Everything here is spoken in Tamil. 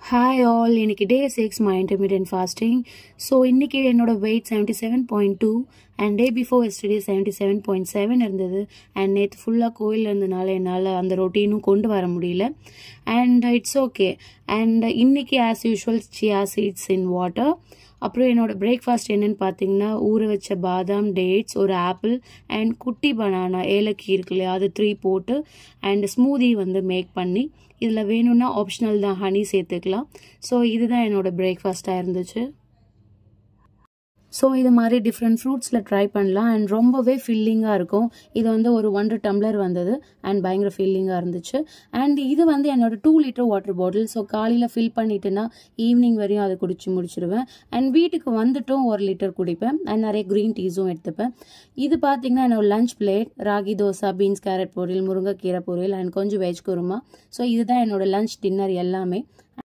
ஹாய் ஆல் இன்னைக்கு day six my intermittent fasting so இன்னைக்கு என்னோட weight seventy seven point two and day before yesterday seventy seven point seven இருந்தது அண்ட் நேற்று ஃபுல்லாக கோயில் இருந்தனால என்னால் அந்த ரொட்டீனும் கொண்டு வர முடியல அண்ட் இட்ஸ் ஓகே அண்ட் இன்னைக்கு as usual chia seeds in water அப்புறம் என்னோட பிரேக்ஃபாஸ்ட் என்னன்னு பார்த்தீங்கன்னா ஊற வச்ச பாதாம் டேட்ஸ் ஒரு ஆப்பிள் அண்ட் குட்டி பனானா ஏலக்கி இருக்கு இல்லையா அது த்ரீ போட்டு அண்ட் ஸ்மூதி வந்து மேக் பண்ணி இதில் வேணும்னா ஆப்ஷனல் தான் ஹனி சேர்த்துக்கலாம் ஸோ இதுதான் என்னோட பிரேக்ஃபாஸ்ட்டாக இருந்துச்சு ஸோ இது மாதிரி டிஃப்ரெண்ட் ஃப்ரூட்ஸில் ட்ரை பண்ணலாம் அண்ட் ரொம்பவே ஃபில்லிங்காக இருக்கும் இது வந்து ஒரு ஒன்றரை டம்ளர் வந்தது அண்ட் பயங்கர ஃபில்லிங்காக இருந்துச்சு அண்ட் இது வந்து என்னோட two litre water bottle so காலையில் ஃபில் பண்ணிட்டுனா ஈவினிங் வரையும் அதை குடிச்சு முடிச்சிடுவேன் அண்ட் வீட்டுக்கு வந்துட்டும் ஒரு லிட்டர் குடிப்பேன் அண்ட் நிறைய க்ரீன் டீஸும் எடுத்துப்பேன் இது பார்த்தீங்கன்னா என்னோட lunch plate ragi dosa beans carrot பொரியல் முருங்கைக்கீரை பொரியல் அண்ட் கொஞ்சம் வெஜ் குருமா ஸோ இதுதான் என்னோட லஞ்ச் டின்னர் எல்லாமே